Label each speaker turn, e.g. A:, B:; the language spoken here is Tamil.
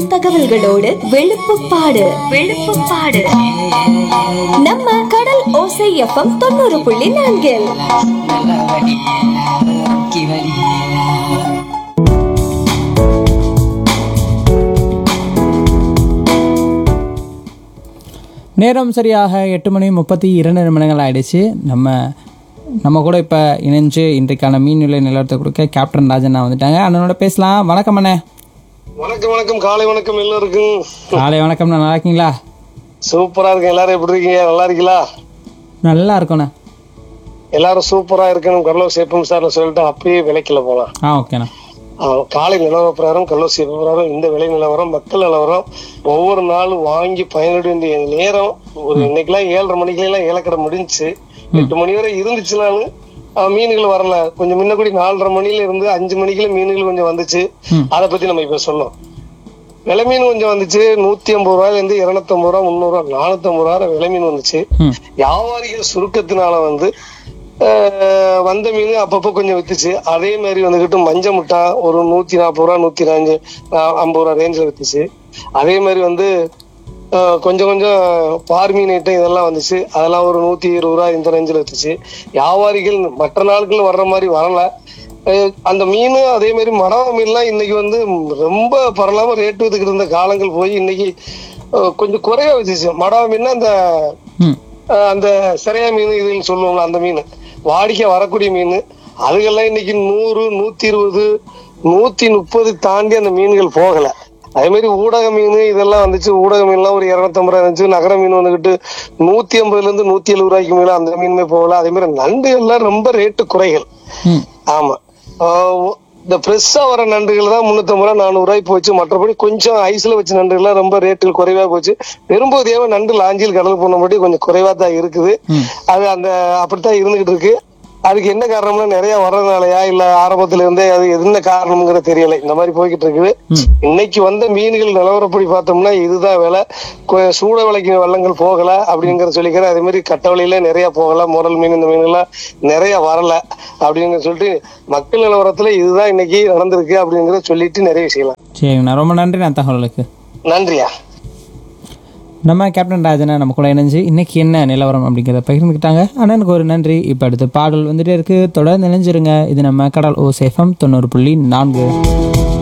A: தகவல்களோடு வெளுப்புப்பாடு வெளுப்புப்பாடு நம்ம கடல் ஓசை எஃப்எம் தொண்ணூறு புள்ளி நான்கில்
B: நல்லா வடி முக்கி வடி
C: நேரம் சரியாக எட்டு மணி முப்பத்தி இரண்டு நிமிடங்கள் ஆயிடுச்சு நம்ம நம்ம கூட இப்போ இணைஞ்சு இன்றைக்கான மீன் விலை நிலவரத்தை கொடுக்க கேப்டன் ராஜண்ணா வந்துட்டாங்க அண்ணனோட பேசலாம் வணக்கம் அண்ணே
D: வணக்கம் வணக்கம் காலை வணக்கம் எல்லாருக்கும்
C: காலை வணக்கம் நல்லா இருக்கீங்களா
D: சூப்பரா இருக்கு எல்லாரும் எப்படி இருக்கீங்க நல்லா இருக்கீங்களா
C: நல்லா இருக்கோண்ணே
D: எல்லாரும் சூப்பரா இருக்கணும் கர்லோ சேப்பம் சார் சொல்லிட்டு அப்பயே விலைக்குள்ள போலாம்
C: ஆ ஓகேண்ணா
D: ஆஹ் காலை நிலவர பிரகாரம் கர்லோ சேப்ப பிரகாரம் இந்த விலை நிலவரம் மக்கள் நிலவரம் ஒவ்வொரு நாளும் வாங்கி பயனிட வேண்டிய நேரம் ஒரு இன்னைக்கெல்லாம் ஏழரை மணிக்கெல்லாம் ஏலக்கடை முடிஞ்சுச்சு எட்டு மணி வரை இருந்துச்சுனாலும் ஆஹ் மீன்கள் வரல கொஞ்சம் முன்ன கூடி நாலரை மணில இருந்து அஞ்சு மணிக்குள்ள மீன்கள் கொஞ்சம் வந்துச்சு அதை பத்தி நம்ம இப்ப சொல்லலாம் விலை மீன் கொஞ்சம் வந்துச்சு நூத்தி ஐம்பது ரூபாயில இருந்து இருநூத்தி ஐம்பது ரூபா முந்நூறு ரூபா நானூத்தி ஐம்பது ரூபா விலை மீன் வந்துச்சு
C: ம்
D: வியாபாரிகள் சுருக்கத்தினால வந்து ஆஹ், வந்த மீன் அப்பப்போ கொஞ்சம் வித்துச்சு அதே மாதிரி வந்துகிட்டு மஞ்சள் முட்டை ஒரு நூத்தி நாற்பது ரூபா நூத்தி அஞ்சு ஐம்பது ரூபா ரேஞ்சில் வித்துச்சு அதே மாதிரி வந்து ஆஹ், கொஞ்சம் கொஞ்சம் பார் மீன் ஐட்டம் இதெல்லாம் வந்துச்சு அதெல்லாம் ஒரு நூத்தி இருபது ரூபா இந்த ரேஞ்சில் வித்துச்சு வியாபாரிகள் மற்ற நாட்கள் வர்ற மாதிரி வரல அஹ் அந்த மீன் அதே மாதிரி மடவ மீன்லாம் இன்னைக்கு வந்து ரொம்ப பரவலாம ரேட்டு வித்துக்கிட்டு இருந்த காலங்கள் போய் இன்னைக்கு அஹ், கொஞ்சம் குறைய வச்சுச்சு மடவ மீன் அந்த
C: ம்
D: அஹ், அந்த சிறையா மீன் இதுன்னு சொல்லுவோம்ல அந்த மீன் வாடிக்கை வரக்கூடிய மீன் அதுக்கெல்லாம் இன்னைக்கு நூறு நூத்தி இருபது நூத்தி முப்பது தாண்டி அந்த மீன்கள் போகல அதே மாதிரி ஊடக மீன் இதெல்லாம் வந்துச்சு ஊடக மீன்லாம் ஒரு இருநூத்தம்பது ரூபாய் இருந்துச்சு நகர மீன் வந்துகிட்டு நூத்தி ஐம்பதுல இருந்து நூத்தி எழுபது ரூபாய்க்கு மேல அந்த மீனுமே போகல அதே மாதிரி நண்டு எல்லாம் ரொம்ப ரேட்டு குறைகள்
C: ம்
D: ஆமா ஆஹ் இந்த ஃப்ரெஷ்ஷா வர நண்டுகள் தான் முன்னூத்தம்பது ரூபா நானூறு ரூபாய்க்கு போச்சு மற்றபடி கொஞ்சம் ஐஸ்ல வச்ச நண்டுகள்லாம் ரொம்ப ரேட்டுகள் குறைவா போச்சு பெரும்போதையாவே நண்டு லாஞ்சில் கடல் போனபடி கொஞ்சம் குறைவா தான் இருக்குது அது அந்த அப்படித்தான் இருந்துகிட்டு இருக்கு அதுக்கு என்ன காரணம்னா நிறைய வர்றதுனாலயா இல்ல ஆரம்பத்துல இருந்தே அது என்ன காரணம்ங்கிற தெரியல இந்த மாதிரி போய்கிட்டு இருக்குது இன்னைக்கு வந்த மீன்கள் நிலவரப்படி பார்த்தோம்னா இதுதான் விலை கொ- சூட விலைக்கு வள்ளங்கள் போகல அப்படிங்கிற சொல்லிக்கிறேன் அதே மாதிரி கட்ட விலையில நிறைய போகல முரல் மீன் இந்த மீன்கள்லாம் நிறைய வரல அப்படிங்கிற சொல்லிட்டு மக்கள் நிலவரத்துல இதுதான் இன்னைக்கு நடந்திருக்கு அப்படிங்கறத சொல்லிட்டு நிறைய செய்யலாம்
C: சரிங்கண்ணா ரொம்ப நன்றி நான் தகவலுக்கு
D: நன்றியா
C: நம்ம கேப்டன் ராஜனா நம்ம கூட இணைஞ்சு இன்னைக்கு என்ன நிலவரம் அப்படிங்கிறத பகிர்ந்துக்கிட்டாங்க அண்ணனுக்கு ஒரு நன்றி இப்போ அடுத்து பாடல் வந்துட்டே இருக்கு தொடர்ந்து இணைஞ்சிருங்க இது நம்ம கடல் ஓ சேஃபம் தொண்ணூறு புள்ளி நான்கு